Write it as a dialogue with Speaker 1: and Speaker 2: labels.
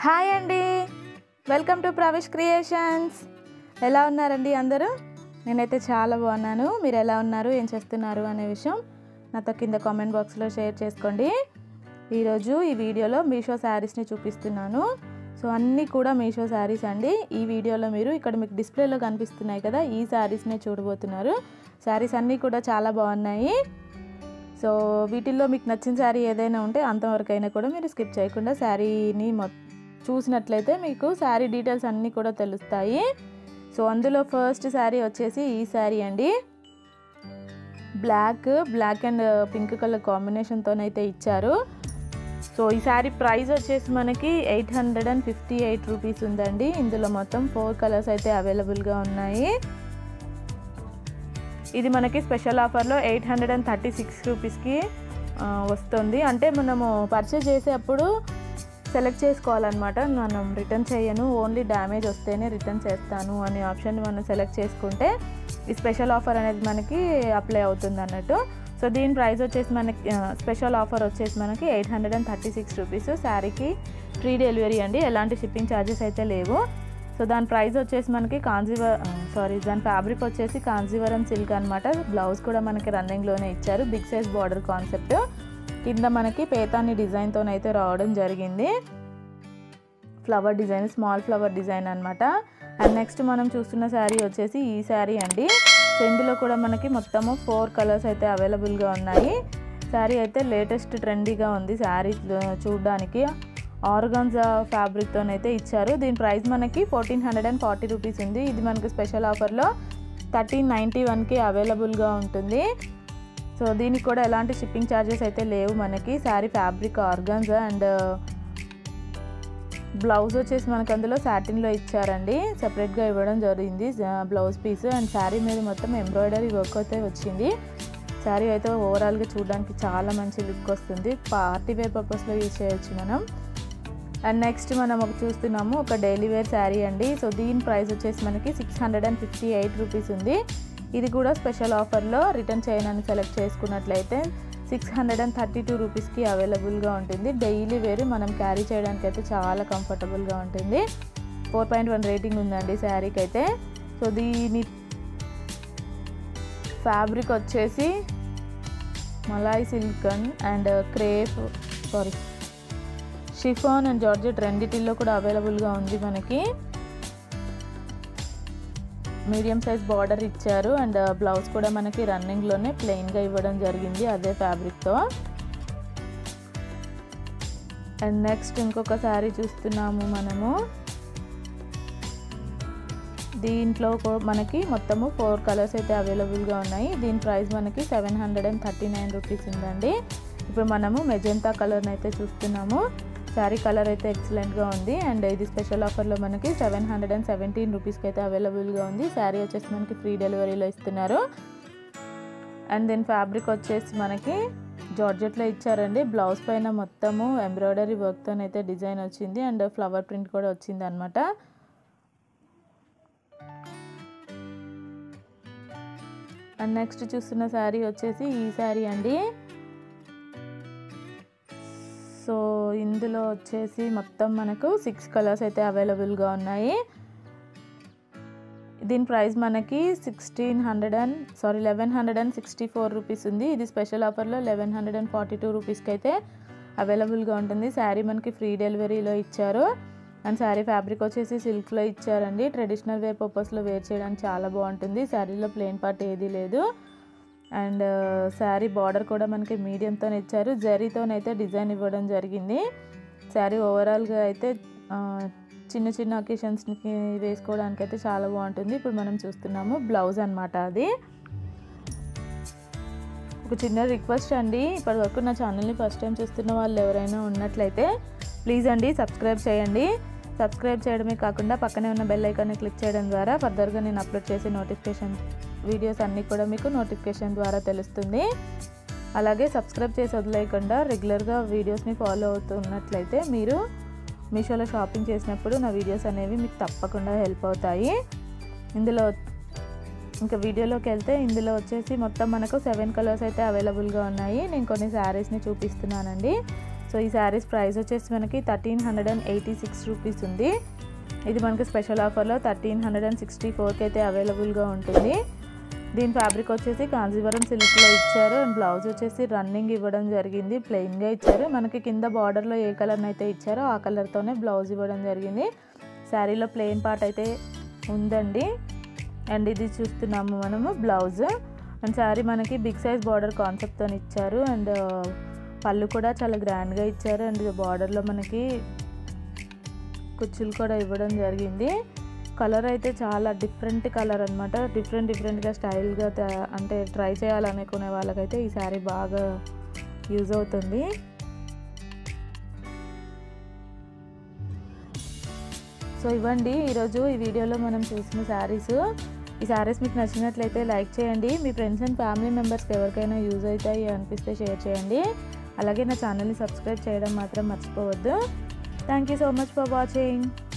Speaker 1: hi అండి welcome to Pravesh creations ఎలా ఉన్నారండి అందరూ నేనైతే చాలా బాగున్నాను మీరు ఎలా ఉన్నారు ఏం చేస్తున్నారు అనే విషయం నాతో కింద కామెంట్ బాక్స్లో షేర్ చేసుకోండి ఈరోజు ఈ వీడియోలో మీషో శారీస్ని చూపిస్తున్నాను సో అన్నీ కూడా మీషో శారీస్ అండి ఈ వీడియోలో మీరు ఇక్కడ మీకు డిస్ప్లేలో కనిపిస్తున్నాయి కదా ఈ శారీస్నే చూడబోతున్నారు శారీస్ అన్నీ కూడా చాలా బాగున్నాయి సో వీటిల్లో మీకు నచ్చిన శారీ ఏదైనా ఉంటే అంతవరకైనా కూడా మీరు స్కిప్ చేయకుండా శారీని మొ చూసినట్లయితే మీకు శారీ డీటెయిల్స్ అన్నీ కూడా తెలుస్తాయి సో అందులో ఫస్ట్ శారీ వచ్చేసి ఈ శారీ అండి black black and pink colour కాంబినేషన్తోనైతే ఇచ్చారు సో ఈ శారీ ప్రైస్ వచ్చేసి మనకి eight hundred and fifty eight rupees ఉందండి ఇందులో మొత్తం ఫోర్ కలర్స్ అయితే అవైలబుల్గా ఉన్నాయి ఇది మనకి స్పెషల్ ఆఫర్లో eight hundred and thirty six రూపీస్కి వస్తుంది అంటే మనము పర్చేజ్ చేసేటప్పుడు సెలెక్ట్ చేసుకోవాలన్నమాట మనం రిటర్న్ చేయను ఓన్లీ డ్యామేజ్ వస్తేనే రిటర్న్ చేస్తాను అనే ఆప్షన్ మనం సెలెక్ట్ చేసుకుంటే ఈ స్పెషల్ ఆఫర్ అనేది మనకి అప్లై అవుతుంది అన్నట్టు సో దీని ప్రైస్ వచ్చేసి మనకి స్పెషల్ ఆఫర్ వచ్చేసి మనకి eight hundred and thirty six rupees శారీకి ఫ్రీ డెలివరీ అండి ఎలాంటి షిప్పింగ్ ఛార్జెస్ అయితే లేవు సో దాని ప్రైస్ వచ్చేసి మనకి కాంజీవ సారీ దాని ఫ్యాబ్రిక్ వచ్చేసి కాంజీవరం సిల్క్ అనమాట బ్లౌజ్ కూడా మనకి రన్నింగ్లోనే ఇచ్చారు బిగ్ సైజ్ బార్డర్ కాన్సెప్ట్ కింద మనకి పేతాని డిజైన్తోనైతే రావడం జరిగింది flower design small flower design అనమాట అండ్ నెక్స్ట్ మనం చూస్తున్న శారీ వచ్చేసి ఈ శారీ అండి సో ఇందులో కూడా మనకి మొత్తము ఫోర్ కలర్స్ అయితే అవైలబుల్గా ఉన్నాయి శారీ అయితే లేటెస్ట్ ట్రెండీగా ఉంది శారీ చూడడానికి ఆర్గాన్జా ఫ్యాబ్రిక్తోనైతే ఇచ్చారు దీని ప్రైస్ మనకి fourteen hundred and forty rupees ఉంది ఇది మనకి స్పెషల్ ఆఫర్లో థర్టీన్ నైంటీ వన్కి అవైలబుల్గా ఉంటుంది సో దీనికి కూడా ఎలాంటి షిప్పింగ్ ఛార్జెస్ అయితే లేవు మనకి sari fabric organza and blouse వచ్చేసి మనకు అందులో సాటిన్లో ఇచ్చారండి సెపరేట్గా ఇవ్వడం జరిగింది బ్లౌజ్ పీస్ అండ్ శారీ మీద మొత్తం ఎంబ్రాయిడరీ వర్క్ అయితే వచ్చింది శారీ అయితే ఓవరాల్గా చూడడానికి చాలా మంచి లుక్ వస్తుంది పార్టీ వేర్ పర్పస్లో యూజ్ చేయొచ్చు మనం అండ్ నెక్స్ట్ మనం ఒక చూస్తున్నాము ఒక డైలీ వేర్ శారీ అండి సో దీని ప్రైస్ వచ్చేసి మనకి six hundred and fifty eight rupees ఉంది ఇది కూడా స్పెషల్ ఆఫర్లో రిటర్న్ చేయనని సెలెక్ట్ చేసుకున్నట్లయితే six hundred and thirty two రూపీస్కి అవైలబుల్గా ఉంటుంది డైలీ వేర్ మనం క్యారీ చేయడానికి అయితే చాలా కంఫర్టబుల్గా ఉంటుంది ఫోర్ పాయింట్ వన్ రేటింగ్ ఉందండి శారీకి అయితే సో దీని ఫ్యాబ్రిక్ వచ్చేసి malai silken and crepe sari chiffon and georgette రెండిటిల్లో కూడా అవైలబుల్గా ఉంది మనకి మీడియం సైజ్ బార్డర్ ఇచ్చారు అండ్ బ్లౌజ్ కూడా మనకి రన్నింగ్లోనే ప్లెయిన్గా ఇవ్వడం జరిగింది అదే ఫ్యాబ్రిక్తో అండ్ నెక్స్ట్ ఇంకొక శారీ చూస్తున్నాము మనము దీంట్లో మనకి మొత్తము ఫోర్ కలర్స్ అయితే అవైలబుల్గా ఉన్నాయి దీని ప్రైస్ మనకి seven hundred and thirty nine rupees ఉందండి ఇప్పుడు మనము మెజెంతా కలర్ని అయితే చూస్తున్నాము శారీ కలర్ అయితే ఎక్సలెంట్గా ఉంది అండ్ ఇది స్పెషల్ ఆఫర్లో మనకి సెవెన్ హండ్రెడ్ అండ్ సెవెంటీన్ రూపీస్కి అయితే అవైలబుల్గా ఉంది శారీ వచ్చేసి మనకి ఫ్రీ డెలివరీలో ఇస్తున్నారు అండ్ దీని ఫ్యాబ్రిక్ వచ్చేసి మనకి జార్జెట్లో ఇచ్చారండి బ్లౌజ్ పైన మొత్తము ఎంబ్రాయిడరీ వర్క్తోనైతే డిజైన్ వచ్చింది అండ్ ఫ్లవర్ ప్రింట్ కూడా వచ్చింది అనమాట అండ్ నెక్స్ట్ చూస్తున్న శారీ వచ్చేసి ఈ శారీ అండి సో ఇందులో వచ్చేసి మొత్తం మనకు సిక్స్ కలర్స్ అయితే అవైలబుల్గా ఉన్నాయి దీని ప్రైస్ మనకి sixteen hundred and sorry eleven hundred and sixty four rupees ఉంది ఇది స్పెషల్ ఆఫర్లో eleven hundred and forty two రూపీస్కి అయితే అవైలబుల్గా ఉంటుంది శారీ మనకి ఫ్రీ డెలివరీలో ఇచ్చారు అండ్ శారీ ఫ్యాబ్రిక్ వచ్చేసి సిల్క్లో ఇచ్చారండి ట్రెడిషనల్ వేర్ పర్పస్లో వేర్ చేయడానికి చాలా బాగుంటుంది శారీలో ప్లెయిన్ పార్ట్ ఏదీ లేదు అండ్ శారీ బార్డర్ కూడా మనకి మీడియంతో ఇచ్చారు జరీతోనైతే డిజైన్ ఇవ్వడం జరిగింది శారీ ఓవరాల్గా అయితే చిన్న చిన్న ఒకేషన్స్కి వేసుకోవడానికి అయితే చాలా బాగుంటుంది ఇప్పుడు మనం చూస్తున్నాము బ్లౌజ్ అనమాట అది ఒక చిన్న రిక్వెస్ట్ అండి ఇప్పటి వరకు నా ఛానల్ని ఫస్ట్ టైం చూస్తున్న వాళ్ళు ఎవరైనా ఉన్నట్లయితే ప్లీజ్ అండి సబ్స్క్రైబ్ చేయండి సబ్స్క్రైబ్ చేయడమే కాకుండా పక్కనే ఉన్న బెల్ ఐకాన్ని క్లిక్ చేయడం ద్వారా ఫర్దర్గా నేను అప్లోడ్ చేసే నోటిఫికేషన్ వీడియోస్ అన్నీ కూడా మీకు నోటిఫికేషన్ ద్వారా తెలుస్తుంది అలాగే సబ్స్క్రైబ్ చేసి వదిలేయకుండా రెగ్యులర్గా వీడియోస్ని ఫాలో అవుతున్నట్లయితే మీరు మీషోలో షాపింగ్ చేసినప్పుడు నా వీడియోస్ అనేవి మీకు తప్పకుండా హెల్ప్ అవుతాయి ఇందులో ఇంకా వీడియోలోకి వెళ్తే ఇందులో వచ్చేసి మొత్తం మనకు సెవెన్ కలర్స్ అయితే అవైలబుల్గా ఉన్నాయి నేను కొన్ని శారీస్ని చూపిస్తున్నానండి సో సో ఈ శారీస్ ప్రైస్ వచ్చేసి మనకి thirteen hundred and eighty six rupees ఉంది ఇది మనకి స్పెషల్ ఆఫర్లో థర్టీన్ హండ్రెడ్ అండ్ సిక్స్టీ ఫోర్కి అయితే అవైలబుల్గా ఉంటుంది దీని ఫ్యాబ్రిక్ వచ్చేసి కాంజీవరం సిల్క్లో ఇచ్చారు అండ్ బ్లౌజ్ వచ్చేసి రన్నింగ్ ఇవ్వడం జరిగింది ప్లెయిన్గా ఇచ్చారు మనకి కింద బార్డర్లో ఏ కలర్ని అయితే ఇచ్చారో ఆ కలర్తోనే బ్లౌజ్ ఇవ్వడం జరిగింది శారీలో ప్లెయిన్ పార్ట్ అయితే ఉందండి అండ్ ఇది చూస్తున్నాము మనము బ్లౌజ్ అండ్ శారీ మనకి బిగ్ సైజ్ బార్డర్ కాన్సెప్ట్తో ఇచ్చారు అండ్ పళ్ళు కూడా చాలా గ్రాండ్గా ఇచ్చారు అండ్ బార్డర్లో మనకి కుచ్చులు కూడా ఇవ్వడం జరిగింది కలర్ అయితే చాలా డిఫరెంట్ కలర్ అనమాట డిఫరెంట్ డిఫరెంట్గా స్టైల్గా అంటే ట్రై చేయాలనుకునే వాళ్ళకైతే ఈ శారీ బాగా యూజ్ అవుతుంది సో ఇవ్వండి ఈరోజు ఈ వీడియోలో మనం చూసిన శారీస్ ఈ శారీస్ మీకు నచ్చినట్లయితే లైక్ చేయండి మీ ఫ్రెండ్స్ అండ్ ఫ్యామిలీ మెంబర్స్కి ఎవరికైనా యూజ్ అవుతాయి అనిపిస్తే షేర్ చేయండి అలాగే నా ఛానల్ని సబ్స్క్రైబ్ చేయడం మాత్రం మర్చిపోవద్దు thank you so much for watching